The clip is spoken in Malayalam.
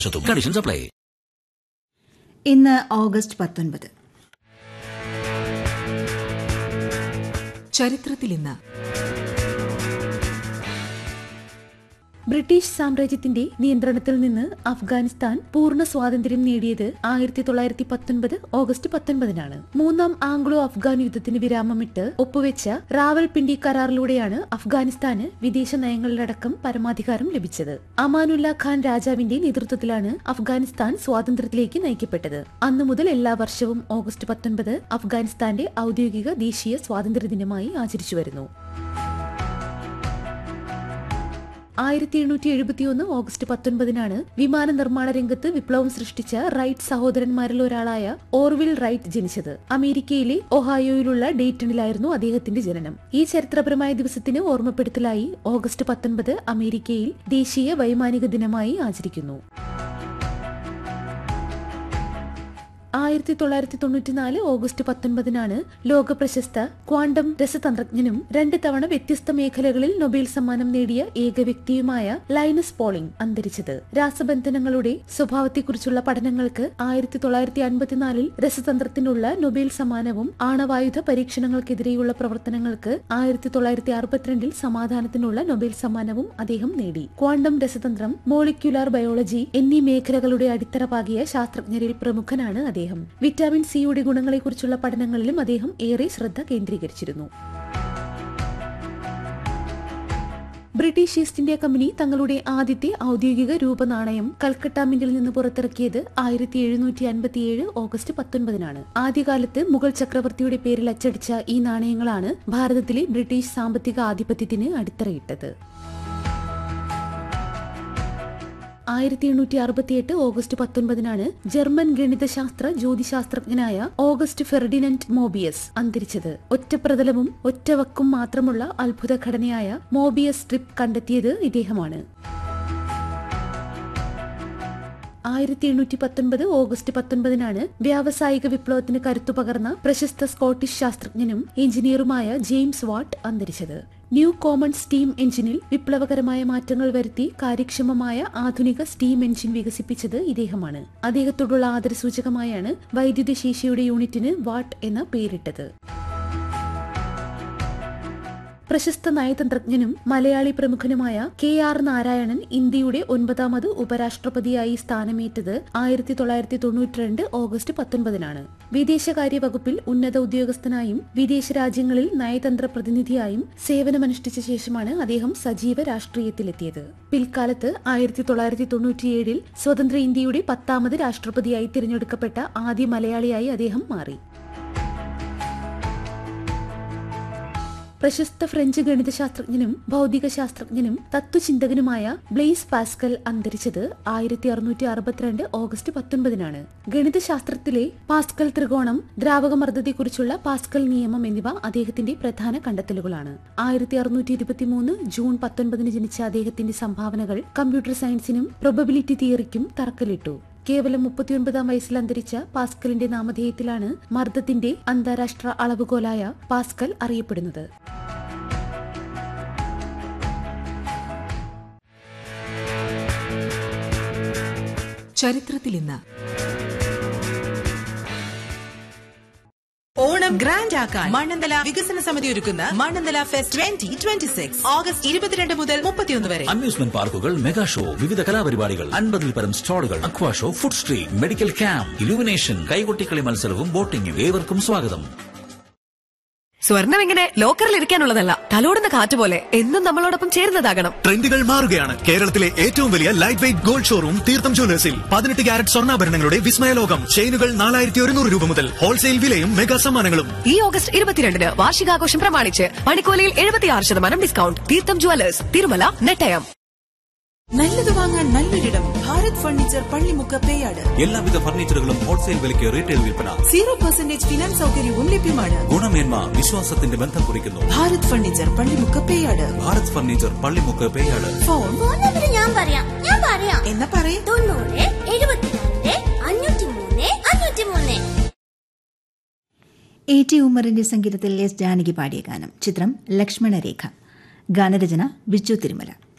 കണ്ടീഷൻസ് അപ്ലൈ ഇന്ന് ഓഗസ്റ്റ് പത്തൊൻപത് ചരിത്രത്തിൽ ഇന്ന് ബ്രിട്ടീഷ് സാമ്രാജ്യത്തിന്റെ നിയന്ത്രണത്തിൽ നിന്ന് അഫ്ഗാനിസ്ഥാൻ പൂർണ്ണ സ്വാതന്ത്ര്യം നേടിയത് ആയിരത്തി തൊള്ളായിരത്തി പത്തൊൻപത് ഓഗസ്റ്റ് പത്തൊൻപതിനാണ് മൂന്നാം ആംഗ്ലോ അഫ്ഗാൻ യുദ്ധത്തിന് വിരാമമിട്ട് ഒപ്പുവെച്ച റാവൽപിണ്ടി കരാറിലൂടെയാണ് അഫ്ഗാനിസ്ഥാന് വിദേശ നയങ്ങളിലടക്കം പരമാധികാരം ലഭിച്ചത് അമാനുല്ല ഖാൻ രാജാവിന്റെ നേതൃത്വത്തിലാണ് അഫ്ഗാനിസ്ഥാൻ സ്വാതന്ത്ര്യത്തിലേക്ക് നയിക്കപ്പെട്ടത് അന്നു മുതൽ എല്ലാ വർഷവും ഓഗസ്റ്റ് പത്തൊൻപത് അഫ്ഗാനിസ്ഥാന്റെ ഔദ്യോഗിക ദേശീയ സ്വാതന്ത്ര്യ ദിനമായി ആചരിച്ചു വരുന്നു ആയിരത്തി എണ്ണൂറ്റി എഴുപത്തിയൊന്ന് ഓഗസ്റ്റ് പത്തൊൻപതിനാണ് വിമാന നിർമ്മാണ രംഗത്ത് വിപ്ലവം സൃഷ്ടിച്ച റൈറ്റ് സഹോദരന്മാരിൽ ഒരാളായ ഓർവിൽ റൈറ്റ് ജനിച്ചത് അമേരിക്കയിലെ ഒഹായോയിലുള്ള ഡേറ്റണിലായിരുന്നു അദ്ദേഹത്തിന്റെ ജനനം ഈ ചരിത്രപരമായ ദിവസത്തിന് ഓർമ്മപ്പെടുത്തലായി ഓഗസ്റ്റ് പത്തൊൻപത് അമേരിക്കയിൽ ദേശീയ വൈമാനിക ദിനമായി ആചരിക്കുന്നു ആയിരത്തി തൊള്ളായിരത്തി തൊണ്ണൂറ്റിനാല് ഓഗസ്റ്റ് പത്തൊൻപതിനാണ് ലോക പ്രശസ്ത ക്വാണ്ടം രസതന്ത്രജ്ഞനും രണ്ട് തവണ വ്യത്യസ്ത മേഖലകളിൽ നൊബേൽ സമ്മാനം നേടിയ ഏക വ്യക്തിയുമായ ലൈനസ് പോളിംഗ് അന്തരിച്ചത് രാസബന്ധനങ്ങളുടെ സ്വഭാവത്തെക്കുറിച്ചുള്ള പഠനങ്ങൾക്ക് ആയിരത്തി തൊള്ളായിരത്തി അൻപത്തിനാലിൽ രസതന്ത്രത്തിനുള്ള നൊബേൽ സമ്മാനവും ആണവായുധ പരീക്ഷണങ്ങൾക്കെതിരെയുള്ള പ്രവർത്തനങ്ങൾക്ക് ആയിരത്തി തൊള്ളായിരത്തി അറുപത്തിരണ്ടിൽ സമാധാനത്തിനുള്ള നൊബേൽ സമ്മാനവും അദ്ദേഹം നേടി ക്വാണ്ടം രസതന്ത്രം മോളിക്യുലാർ ബയോളജി എന്നീ മേഖലകളുടെ അടിത്തറ പാകിയ ശാസ്ത്രജ്ഞരിൽ പ്രമുഖനാണ് അദ്ദേഹം വിറ്റാമിൻ സിയുടെ ഗുണങ്ങളെക്കുറിച്ചുള്ള പഠനങ്ങളിലും അദ്ദേഹം ഏറെ ശ്രദ്ധ കേന്ദ്രീകരിച്ചിരുന്നു ബ്രിട്ടീഷ് ഈസ്റ്റ് ഇന്ത്യ കമ്പനി തങ്ങളുടെ ആദ്യത്തെ ഔദ്യോഗിക രൂപനാണയം കൽക്കട്ട മിന്റിൽ നിന്ന് പുറത്തിറക്കിയത് ആയിരത്തി എഴുന്നൂറ്റി അൻപത്തിയേഴ് ഓഗസ്റ്റ് പത്തൊൻപതിനാണ് ആദ്യകാലത്ത് മുഗൾ ചക്രവർത്തിയുടെ പേരിൽ അച്ചടിച്ച ഈ നാണയങ്ങളാണ് ഭാരതത്തിലെ ബ്രിട്ടീഷ് സാമ്പത്തിക ആധിപത്യത്തിന് അടിത്തറയിട്ടത് ആയിരത്തി എണ്ണൂറ്റി അറുപത്തിയെട്ട് ഓഗസ്റ്റ് പത്തൊൻപതിനാണ് ജർമ്മൻ ഗണിതശാസ്ത്ര ജ്യോതിശാസ്ത്രജ്ഞനായ ഓഗസ്റ്റ് ഫെർഡിനൻഡ് മോബിയസ് അന്തരിച്ചത് ഒറ്റപ്രതലവും ഒറ്റവക്കും മാത്രമുള്ള അത്ഭുത ഘടനയായ മോബിയസ് സ്ട്രിപ്പ് കണ്ടെത്തിയത് ഇദ്ദേഹമാണ് ആയിരത്തി എണ്ണൂറ്റി പത്തൊൻപത് ഓഗസ്റ്റ് പത്തൊൻപതിനാണ് വ്യാവസായിക വിപ്ലവത്തിന് കരുത്തു പകർന്ന പ്രശസ്ത സ്കോട്ടിഷ് ശാസ്ത്രജ്ഞനും എഞ്ചിനീയറുമായ ജെയിംസ് വാട്ട് അന്തരിച്ചത് ന്യൂ കോമൺ സ്റ്റീം എഞ്ചിനിൽ വിപ്ലവകരമായ മാറ്റങ്ങൾ വരുത്തി കാര്യക്ഷമമായ ആധുനിക സ്റ്റീം എഞ്ചിൻ വികസിപ്പിച്ചത് ഇദ്ദേഹമാണ് അദ്ദേഹത്തോടുള്ള ആദരസൂചകമായാണ് വൈദ്യുത ശേഷിയുടെ യൂണിറ്റിന് വാട്ട് എന്ന പേരിട്ടത് പ്രശസ്ത നയതന്ത്രജ്ഞനും മലയാളി പ്രമുഖനുമായ കെ ആർ നാരായണൻ ഇന്ത്യയുടെ ഒൻപതാമത് ഉപരാഷ്ട്രപതിയായി സ്ഥാനമേറ്റത് ആയിരത്തി തൊള്ളായിരത്തി തൊണ്ണൂറ്റിരണ്ട് ഓഗസ്റ്റ് പത്തൊൻപതിനാണ് വിദേശകാര്യ വകുപ്പിൽ ഉന്നത ഉദ്യോഗസ്ഥനായും വിദേശ രാജ്യങ്ങളിൽ നയതന്ത്ര പ്രതിനിധിയായും സേവനമനുഷ്ഠിച്ച ശേഷമാണ് അദ്ദേഹം സജീവ രാഷ്ട്രീയത്തിലെത്തിയത് പിൽക്കാലത്ത് ആയിരത്തി തൊള്ളായിരത്തി തൊണ്ണൂറ്റിയേഴിൽ സ്വതന്ത്ര ഇന്ത്യയുടെ പത്താമത് രാഷ്ട്രപതിയായി തിരഞ്ഞെടുക്കപ്പെട്ട ആദ്യ മലയാളിയായി അദ്ദേഹം മാറി പ്രശസ്ത ഫ്രഞ്ച് ഗണിതശാസ്ത്രജ്ഞനും ഭൗതിക ശാസ്ത്രജ്ഞനും തത്വചിന്തകനുമായ ബ്ലെയ്സ് പാസ്കൽ അന്തരിച്ചത് ആയിരത്തി അറുന്നൂറ്റി അറുപത്തിരണ്ട് ഓഗസ്റ്റ് പത്തൊൻപതിനാണ് ഗണിതശാസ്ത്രത്തിലെ പാസ്കൽ ത്രികോണം ദ്രാവകമർദ്ദത്തെക്കുറിച്ചുള്ള പാസ്കൽ നിയമം എന്നിവ അദ്ദേഹത്തിന്റെ പ്രധാന കണ്ടെത്തലുകളാണ് ആയിരത്തി അറുന്നൂറ്റി ഇരുപത്തിമൂന്ന് ജൂൺ പത്തൊൻപതിന് ജനിച്ച അദ്ദേഹത്തിന്റെ സംഭാവനകൾ കമ്പ്യൂട്ടർ സയൻസിനും പ്രൊബബിലിറ്റി തിയറിക്കും തറക്കല്ലിട്ടു കേവലം മുപ്പത്തിയൊൻപതാം വയസ്സിൽ അന്തരിച്ച പാസ്കലിന്റെ നാമധേയത്തിലാണ് മർദ്ദത്തിന്റെ അന്താരാഷ്ട്ര അളവുകോലായ പാസ്കൽ അറിയപ്പെടുന്നത് ചരിത്രത്തിൽ ഇന്ന് ഓണം ഗ്രാൻഡ് ആക്കാൻ മണ്ണന്തല വികസന സമിതി ഒരുക്കുന്ന Mannanthala fest twenty twenty six August ഇരുപത്തിരണ്ട് മുതൽ മുപ്പത്തിയൊന്ന് വരെ അമ്യൂസ്മെന്റ് പാർക്കുകൾ മെഗാ ഷോ വിവിധ കലാപരിപാടികൾ അൻപതിൽ പരം സ്റ്റാളുകൾ aqua show food street medical camp illumination കൈകൊട്ടിക്കളി മത്സരവും ബോട്ടിംഗും ഏവർക്കും സ്വാഗതം സ്വർണം ഇങ്ങനെ ലോക്കറിൽ ഇരിക്കാനുള്ളതല്ല തലോടുന്ന കാറ്റ് പോലെ എന്നും നമ്മളോടൊപ്പം ചേരുന്നതാകണം ട്രെൻഡുകൾ മാറുകയാണ് കേരളത്തിലെ ഏറ്റവും വലിയ ലൈറ്റ് വെയിറ്റ് ഗോൾഡ് ഷോറൂം തീർത്ഥം ജ്വല്ലേഴ്സിൽ പതിനെട്ട് ക്യാരറ്റ് സ്വർണ്ണാഭരണങ്ങളുടെ വിസ്മയ ലോകം ചെയിനുകൾ നാലായിരത്തി ഒരുന്നൂറ് രൂപ മുതൽ ഹോൾസെയിൽ വിലയും മെഗാ സമ്മാനങ്ങളും ഈ ഓഗസ്റ്റ് ഇരുപത്തിരണ്ടിന് വാർഷികാഘോഷം പ്രമാണിച്ച് പണിക്കോലയിൽ എഴുപത്തിയാറ് ശതമാനം ഡിസ്കൗണ്ട് തീർത്ഥം ജ്വല്ലേഴ്സ് തിരുമല നെട്ടയം നല്ലത് വാങ്ങാൻ നല്ലൊരിടം ഭാരത് ഫർണിച്ചർ പള്ളിമുക്ക് പേയാട് എല്ലാവിധ ഫർണിച്ചറുകളും ഹോൾസെയിൽ വിലയ്ക്ക് റീറ്റെയിൽ വിൽപ്പന സീറോ പെർസെന്റേജ് ഫിനാൻസ് സൗകര്യവും ലഭ്യമാണ് ഗുണമേന്മ വിശ്വാസത്തിന്റെ ബന്ധം കുറിക്കുന്നു Bharat furniture Pallimukku Peyad Bharat furniture Pallimukku Peyad phone phone number ഞാൻ പറയാം ഞാൻ പറയാം എന്നാ പറയേ തൊണ്ണൂറ് എഴുപത്തിരണ്ട് അഞ്ഞൂറ്റി മൂന്ന് അഞ്ഞൂറ്റി മൂന്ന് എ ടി ഉമ്മറിന്റെ സംഗീതത്തിൽ എസ് ജാനകി പാടിയ ഗാനം ചിത്രം ലക്ഷ്മണരേഖ ഗാനരചന ബിജു തിരുമല